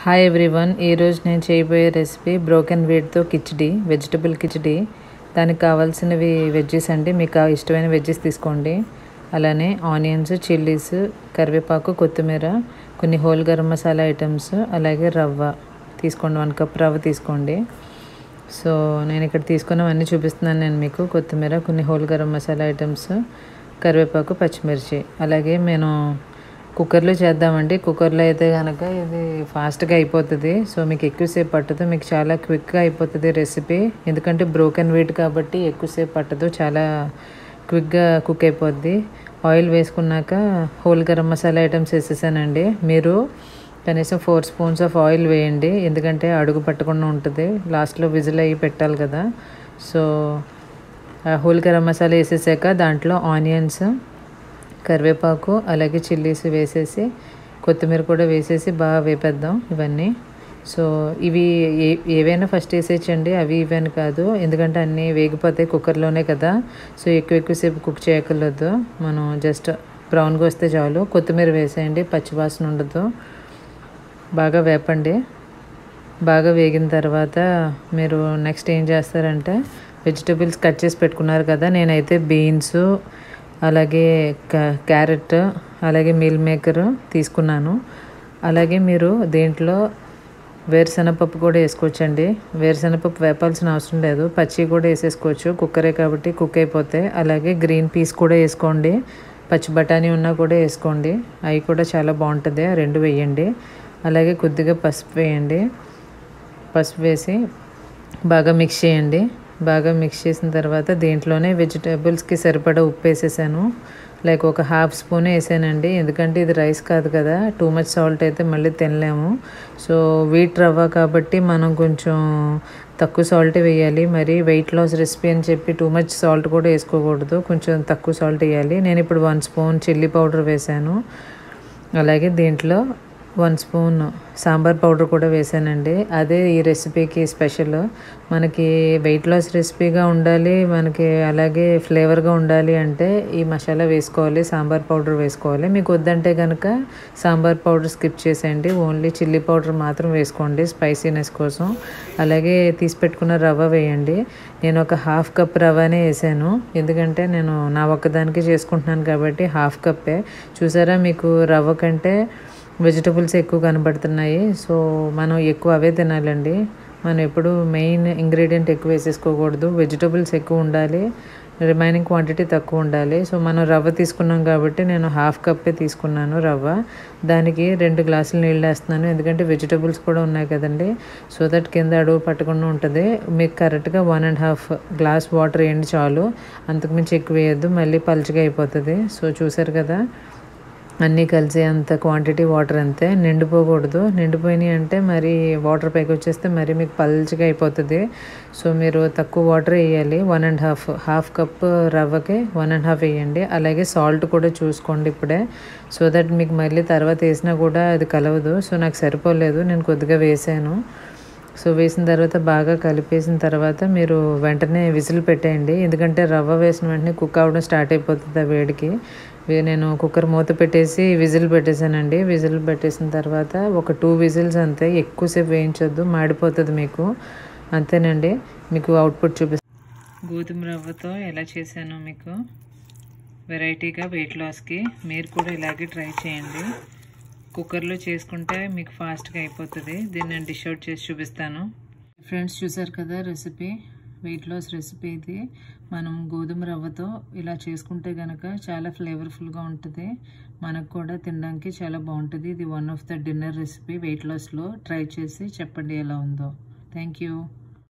hi everyone ఈరోజు నేను చేయబోయే రెసిపీ బ్రోకెన్ వీట్తో కిచడీ వెజిటబుల్ కిచడీ దానికి కావాల్సినవి వెజ్జెస్ అండి మీకు ఆ ఇష్టమైన వెజ్జెస్ తీసుకోండి అలానే ఆనియన్స్ చిల్లీస్ కరివేపాకు కొత్తిమీర కొన్ని హోల్ గరం మసాలా ఐటమ్స్ అలాగే రవ్వ తీసుకోండి వన్ కప్ రవ్వ తీసుకోండి సో నేను ఇక్కడ తీసుకున్నవన్నీ చూపిస్తున్నాను నేను మీకు కొత్తిమీర కొన్ని హోల్ గరం మసాలా ఐటమ్స్ కరివేపాకు పచ్చిమిర్చి అలాగే నేను కుక్కర్లో చేద్దామండి కుక్కర్లో అయితే కనుక ఇది ఫాస్ట్గా అయిపోతుంది సో మీకు ఎక్కువసేపు పట్టదు మీకు చాలా క్విక్గా అయిపోతుంది రెసిపీ ఎందుకంటే బ్రోకెన్ వీట్ కాబట్టి ఎక్కువసేపు పట్టదు చాలా క్విక్గా కుక్ అయిపోద్ది ఆయిల్ వేసుకున్నాక హోల్ గరం మసాలా ఐటమ్స్ వేసేసానండి మీరు కనీసం ఫోర్ స్పూన్స్ ఆఫ్ ఆయిల్ వేయండి ఎందుకంటే అడుగు పట్టకుండా ఉంటుంది లాస్ట్లో విజిల్ అయ్యి పెట్టాలి కదా సో హోల్ గరం మసాలా వేసేసాక దాంట్లో ఆనియన్స్ కరివేపాకు అలాగే చిల్లీస్ వేసేసి కొత్తిమీర కూడా వేసేసి బాగా వేపేద్దాం ఇవన్నీ సో ఇవి ఏ ఏవైనా ఫస్ట్ వేసేయచ్చండి అవి ఇవని కాదు ఎందుకంటే అన్నీ వేగిపోతాయి కుక్కర్లోనే కదా సో ఎక్కువ ఎక్కువసేపు కుక్ చేయక్కర్లేదు మనం జస్ట్ బ్రౌన్గా వస్తే చాలు కొత్తిమీర వేసేయండి పచ్చివాసన ఉండదు బాగా వేపండి బాగా వేగిన తర్వాత మీరు నెక్స్ట్ ఏం చేస్తారంటే వెజిటబుల్స్ కట్ చేసి పెట్టుకున్నారు కదా నేనైతే బీన్స్ అలాగే క్యారెట్ అలాగే మీల్ మేకర్ తీసుకున్నాను అలాగే మీరు దీంట్లో వేరుశనగపప్పు కూడా వేసుకోవచ్చండి వేరుశనగపప్పు వేపాల్సిన అవసరం లేదు పచ్చి కూడా వేసేసుకోవచ్చు కుక్కరే కాబట్టి కుక్ అయిపోతాయి అలాగే గ్రీన్ పీస్ కూడా వేసుకోండి పచ్చి బఠానీ ఉన్నా కూడా వేసుకోండి అవి కూడా చాలా బాగుంటుంది ఆ రెండు వేయండి అలాగే కొద్దిగా పసుపు వేయండి పసుపు వేసి బాగా మిక్స్ చేయండి బాగా మిక్స్ చేసిన తర్వాత దీంట్లోనే వెజిటేబుల్స్కి సరిపడా ఉప్పు వేసేసాను లైక్ ఒక హాఫ్ స్పూన్ వేసానండి ఎందుకంటే ఇది రైస్ కాదు కదా టూ మచ్ సాల్ట్ అయితే మళ్ళీ తినలేము సో వీట్ రవ్వ కాబట్టి మనం కొంచెం తక్కువ సాల్ట్ వేయాలి మరి వెయిట్ లాస్ రెసిపీ అని చెప్పి టూ మచ్ సాల్ట్ కూడా వేసుకోకూడదు కొంచెం తక్కువ సాల్ట్ వేయాలి నేను ఇప్పుడు వన్ స్పూన్ చిల్లీ పౌడర్ వేసాను అలాగే దీంట్లో వన్ స్పూన్ సాంబార్ పౌడర్ కూడా వేసానండి అదే ఈ రెసిపీకి స్పెషల్ మనకి వెయిట్ లాస్ రెసిపీగా ఉండాలి మనకి అలాగే ఫ్లేవర్గా ఉండాలి అంటే ఈ మసాలా వేసుకోవాలి సాంబార్ పౌడర్ వేసుకోవాలి మీకు వద్దంటే కనుక సాంబార్ పౌడర్ స్కిప్ చేసేయండి ఓన్లీ చిల్లీ పౌడర్ మాత్రం వేసుకోండి స్పైసీనెస్ కోసం అలాగే తీసి పెట్టుకున్న రవ్వ వేయండి నేను ఒక హాఫ్ కప్ రవ్వనే వేసాను ఎందుకంటే నేను నా ఒక్కదానికి చేసుకుంటున్నాను కాబట్టి హాఫ్ కప్పే చూసారా మీకు రవ్వ కంటే వెజిటబుల్స్ ఎక్కువ కనబడుతున్నాయి సో మనం ఎక్కువ అవే తినాలండి మనం ఎప్పుడు మెయిన్ ఇంగ్రీడియంట్ ఎక్కువ వేసేసుకోకూడదు వెజిటబుల్స్ ఎక్కువ ఉండాలి రిమైనింగ్ క్వాంటిటీ తక్కువ ఉండాలి సో మనం రవ్వ తీసుకున్నాం కాబట్టి నేను హాఫ్ కప్పే తీసుకున్నాను రవ్వ దానికి రెండు గ్లాసులు నీళ్ళు వేస్తున్నాను ఎందుకంటే వెజిటబుల్స్ కూడా ఉన్నాయి కదండి సో దట్ కింద అడుగు పట్టకుండా ఉంటుంది మీకు కరెక్ట్గా one and half glass water వేయండి చాలు అంతకుమించి ఎక్కువ వేయద్దు మళ్ళీ పలుచగా అయిపోతుంది సో చూసారు కదా అన్నీ కలిసి అంత క్వాంటిటీ వాటర్ అంతే నిండిపోకూడదు నిండిపోయినాయి అంటే మరి వాటర్ పైకి వచ్చేస్తే మరి మీకు పల్చగా అయిపోతుంది సో మీరు తక్కువ వాటర్ వేయాలి one and half half cup రవ్వకి వన్ అండ్ హాఫ్ వేయండి అలాగే సాల్ట్ కూడా చూసుకోండి ఇప్పుడే సో దట్ మీకు మళ్ళీ తర్వాత వేసినా కూడా అది కలవదు సో నాకు సరిపోలేదు నేను కొద్దిగా వేసాను సో వేసిన తర్వాత బాగా కలిపేసిన తర్వాత మీరు వెంటనే విజిల్ పెట్టేయండి ఎందుకంటే రవ్వ వేసిన వెంటనే కుక్ అవ్వడం స్టార్ట్ అయిపోతుంది ఆ వేడికి నేను కుక్కర్ మూత పెట్టేసి విజిల్ పెట్టేశానండి విజిల్ పెట్టేసిన తర్వాత ఒక టూ విజిల్స్ అంతే ఎక్కువసేపు వేయించొద్దు మాడిపోతుంది మీకు అంతేనండి మీకు అవుట్పుట్ చూపిస్తాను గోధుమ రవ్వతో ఎలా చేశానో మీకు వెరైటీగా వెయిట్ లాస్కి మీరు కూడా ఇలాగే ట్రై చేయండి కుక్కర్లో చేసుకుంటే మీకు ఫాస్ట్గా అయిపోతుంది దీన్ని నేను డిష్ అవుట్ చేసి చూపిస్తాను ఫ్రెండ్స్ చూసారు కదా రెసిపీ వెయిట్ లాస్ రెసిపీ ఇది మనం గోధుమ రవ్వతో ఇలా చేసుకుంటే కనుక చాలా ఫ్లేవర్ఫుల్గా ఉంటుంది మనకు కూడా తినడానికి చాలా బాగుంటుంది ఇది one of the dinner recipe weight లాస్లో ట్రై చేసి చెప్పండి ఎలా ఉందో థ్యాంక్ యూ